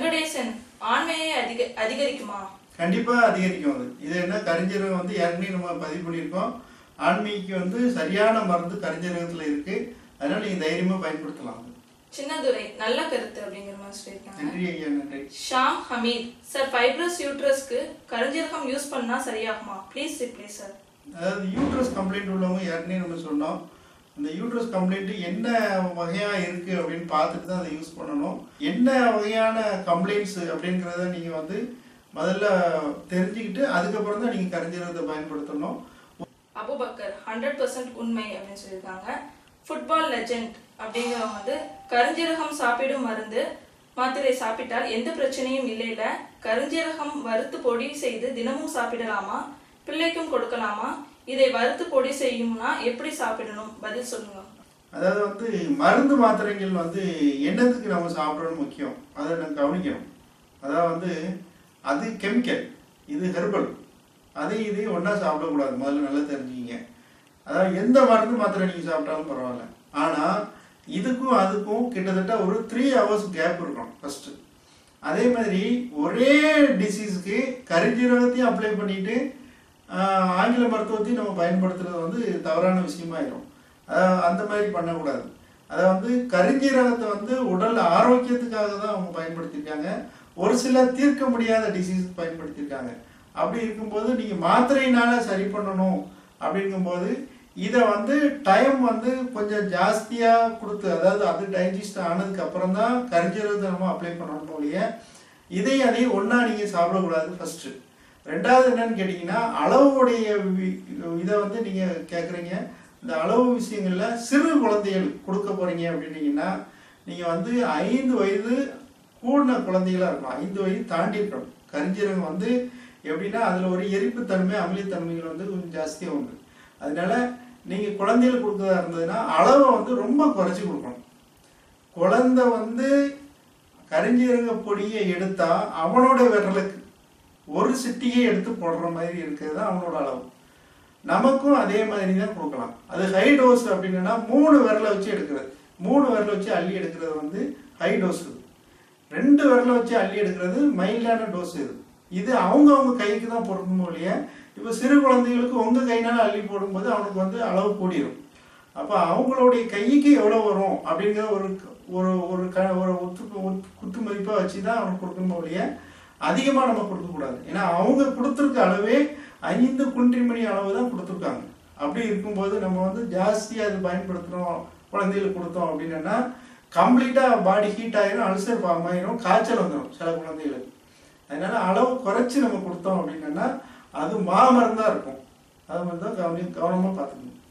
வெங்கடேசன் ஆண்மையை அதிக அதிகரிக்குமா கண்டிப்பா அதிகரிக்கும் அது இது என்ன கரிஞ்சீரகம் வந்து ஏற்கனவே நம்ம பதிவு பண்ணியிருக்கோம் ஆண்மைக்கு வந்து சரியான மருந்து கரிஞ்சீரகத்துல இருக்கு அதனால நீங்க தைரியமா பயன்படுத்தலாம் அது. சின்னதுரை நல்ல கருத்து அப்படிங்கிற மாதிரி சொல்லியிருக்காங்க நன்றி ஐயா நன்றி ஷாம் ஹமீத் சார் ஃபைப்ரஸ் யூட்ரஸ்க்கு கருஞ்சீரகம் யூஸ் பண்ணா சரியாகுமா ப்ளீஸ் ரிப்ளை சார் அதாவது யூட்ரஸ் கம்ப்ளைண்ட் உள்ளவங்க ஏற்கனவே நம்ம சொன்னோம் அந்த யூட்ரஸ் கம்ப்ளைண்ட் என்ன வகையா இருக்கு அப்படின்னு பார்த்துட்டு தான் அதை யூஸ் பண்ணணும் என்ன வகையான கம்ப்ளைண்ட்ஸ் அப்படிங்கிறத நீங்க வந்து முதல்ல தெரிஞ்சுக்கிட்டு அதுக்கப்புறம் தான் நீங்க கரிஞ்சீரகத்தை பயன்படுத்தணும் அபுபக்கர் ஹண்ட்ரட் பர்சன்ட் உண்மை அப்படின்னு சொல்லியிருக்காங்க ஃபுட்பால் லெஜெண்ட் அப்படிங்கிறவங்க வந்து கருஞ்சீரகம் சாப்பிடும் மருந்து மாத்திரை சாப்பிட்டால் எந்த பிரச்சனையும் இல்லைல கருஞ்சீரகம் வறுத்து பொடி செய்து தினமும் சாப்பிடலாமா பிள்ளைக்கும் கொடுக்கலாமா இதை வறுத்து பொடி செய்யும்னா எப்படி சாப்பிடணும் பதில் சொல்லுங்க அதாவது வந்து மருந்து மாத்திரைகள் வந்து என்னத்துக்கு நம்ம சாப்பிடணும் முக்கியம் அதை நம்ம கவனிக்கணும் அதாவது வந்து அது கெமிக்கல் இது ஹெர்பல் அதையும் இதையும் ஒன்றா சாப்பிடக்கூடாது முதல்ல நல்லா தெரிஞ்சுக்கிங்க அதாவது எந்த மருந்து மாத்திரை நீங்கள் சாப்பிட்டாலும் பரவாயில்ல ஆனால் இதுக்கும் அதுக்கும் கிட்டத்தட்ட ஒரு த்ரீ ஹவர்ஸ் கேப் இருக்கணும் ஃபஸ்ட்டு அதே மாதிரி ஒரே டிசீஸ்க்கு கரிஞ்சீரகத்தையும் அப்ளை பண்ணிட்டு ஆஹ், ஆங்கில மருத்துவத்தையும் நம்ம பயன்படுத்துறது வந்து தவறான விஷயமாயிரும் அதாவது அந்த மாதிரி பண்ணக்கூடாது அதை வந்து கரிஞ்சீரகத்தை வந்து உடல் ஆரோக்கியத்துக்காக தான் அவங்க பயன்படுத்தியிருக்காங்க ஒரு சில தீர்க்க முடியாத டிசீஸ் பயன்படுத்தியிருக்காங்க அப்படி இருக்கும்போது நீங்கள் மாத்திரையினால சரி பண்ணணும் அப்படிங்கும்போது இதை வந்து டைம் வந்து கொஞ்சம் ஜாஸ்தியாக கொடுத்து அதாவது அது டைஜஸ்ட் ஆனதுக்கு அப்புறம் தான் கரிஞ்சீரகத்தை நம்ம அப்ளை பண்ணணும் ஒழிய இதையும் அதையும் ஒன்றா நீங்கள் சாப்பிடக்கூடாது ஃபர்ஸ்ட் ரெண்டாவது என்னன்னு கேட்டிங்கன்னா அளவுடைய வி- இதை வந்து நீங்கள் கேட்குறீங்க இந்த அளவு விஷயங்களில் சிறு குழந்தைகள் கொடுக்க போகிறீங்க அப்படின்னீங்கன்னா நீங்கள் வந்து ஐந்து வயது கூடின குழந்தைகளா இருக்கணும் ஐந்து வயது தாண்டி இருக்கணும் கரிஞ்சீரகம் வந்து எப்படின்னா அதில் ஒரு எரிப்புத்தன்மை அமிலத்தன்மைகள் வந்து கொஞ்சம் ஜாஸ்தியாக உண்டு அதனால நீங்கள் குழந்தைகள் கொடுக்கறதா இருந்ததுன்னா அளவை வந்து ரொம்ப குறைச்சி கொடுக்கணும் குழந்தை வந்து கரிஞ்சீரக பொடியை எடுத்தா அவனோட விரலுக்கு ஒரு சிட்டியை எடுத்து போடுற மாதிரி இருக்கிறது தான் அவனோட அளவு நமக்கும் அதே மாதிரி தான் கொடுக்கலாம் அது ஹை டோஸ் அப்படின்னா மூணு விரலை வச்சு எடுக்கிறது மூணு விரலை வச்சு அள்ளி எடுக்கிறது வந்து ஹை டோஸ் ரெண்டு விரலை வச்சு அள்ளி எடுக்கிறது மைல்டான டோஸ் இது இது அவங்க அவங்க கைக்கு தான் பொருத்தணும் இல்லைய இப்போ சிறு குழந்தைகளுக்கு உங்க கையினால அள்ளி போடும்போது அவனுக்கு வந்து அளவு கூடிரும் அப்போ அவங்களுடைய கைக்கு எவ்வளோ வரும் அப்படிங்கிற ஒரு ஒரு ஒரு க ஒரு ஒத்து ஒத்து- குத்து மதிப்பாக வச்சு தான் அவனுக்கு கொடுக்கணும் ஒழிய அதிகமாக நம்ம கொடுக்கக்கூடாது ஏன்னா அவங்க கொடுத்துருக்க அளவே ஐந்து குன்றிமணி அளவு தான் கொடுத்துருக்காங்க அப்படி இருக்கும்போது நம்ம வந்து ஜாஸ்தியாக அது பயன்படுத்துகிறோம் குழந்தைகளுக்கு கொடுத்தோம் அப்படின்னா கம்ப்ளீட்டாக பாடி ஹீட் ஆயிரும் அல்சர் ஃபார்ம் ஆயிரும் காய்ச்சல் வந்துடும் சில குழந்தைகளுக்கு அதனால அளவு குறைச்சி நம்ம கொடுத்தோம் அப்படின்னா அது மாமருந்தாக இருக்கும் அது மாதிரி தான் கவனி கவனமாக பார்த்துக்கணும்